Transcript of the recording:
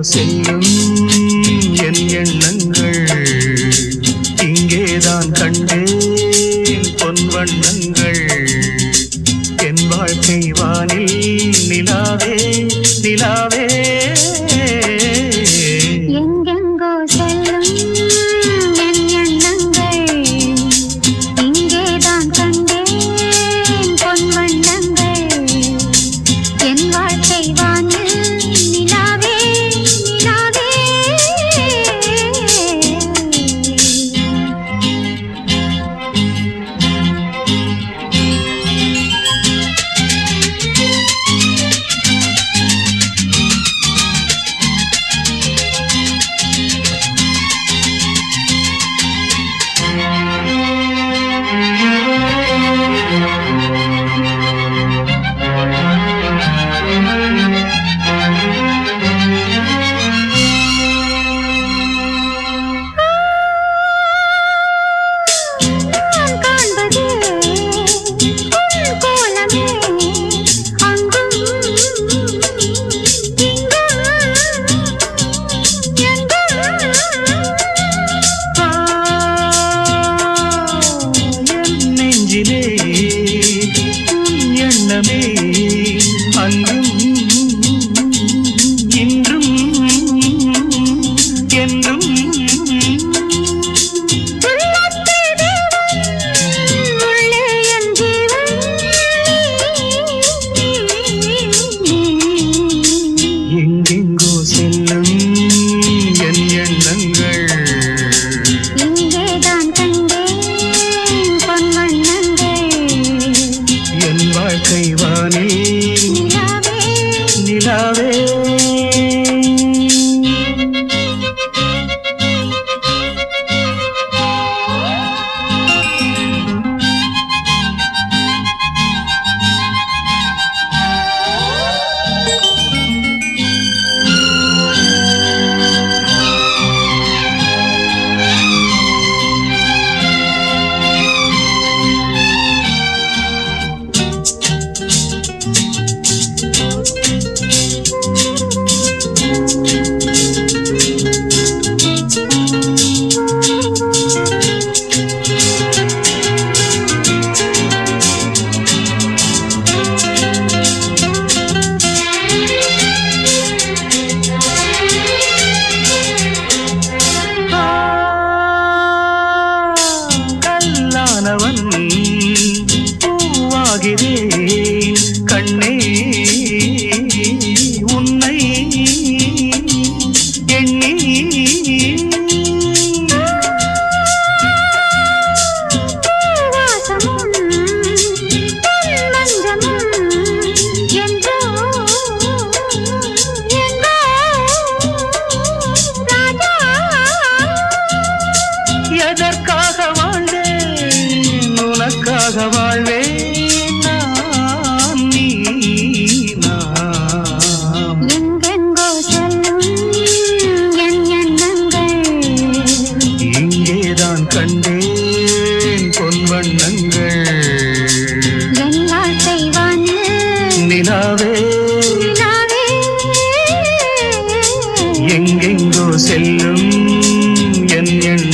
செல்லும் என் எண்ணங்கள் இங்கேதான் கண்டேன் பொன் வண்ணங்கள் என் வாழ்க்கை வானில் நிலாவே நிலாவே எங்கெங்கோ செல்லும் என் எண்ணங்கள் இங்கேதான் கண்டேன் பொன் வண்ணங்கள் என் வாழ்க்கை வானில் நிலாவே நிலாவே நான் காண்பது உன் கோலமே அங்கும் இங்கும் எங்கும் ஆ, என் நெஞ்சிலே உன் எண்ணமே அன்றும் இன்றும் என்றும் உள்ளே என் ஜீவன் எங்கெங்கோ செல்லும் என் எண்ணங்கள் இங்கேதான் கண்டேன் பொன் வண்ணங்கள் என் வாழ்க்கை வானில் நிலாவே நிலாவே ஆ, கல்லானவன் பூவாகிறேன் கண்ணே உன்னை எண்ணி வாசமும் பொன் மஞ்சமும் என்றோ எங்கோ ராஜா எதற்காக வாழ்ந்தேன் உனக்காக வாழ்வேன் நான் நீ நாம் எங்கெங்கோ செல்லும் என் எண்ணங்கள் இங்கேதான் கண்டேன் பொன் வண்ணங்கள் என் வாழ்க்கை வானில் நிலாவே நிலாவே எங்கெங்கோ செல்லும் என் எண்ணங்கள்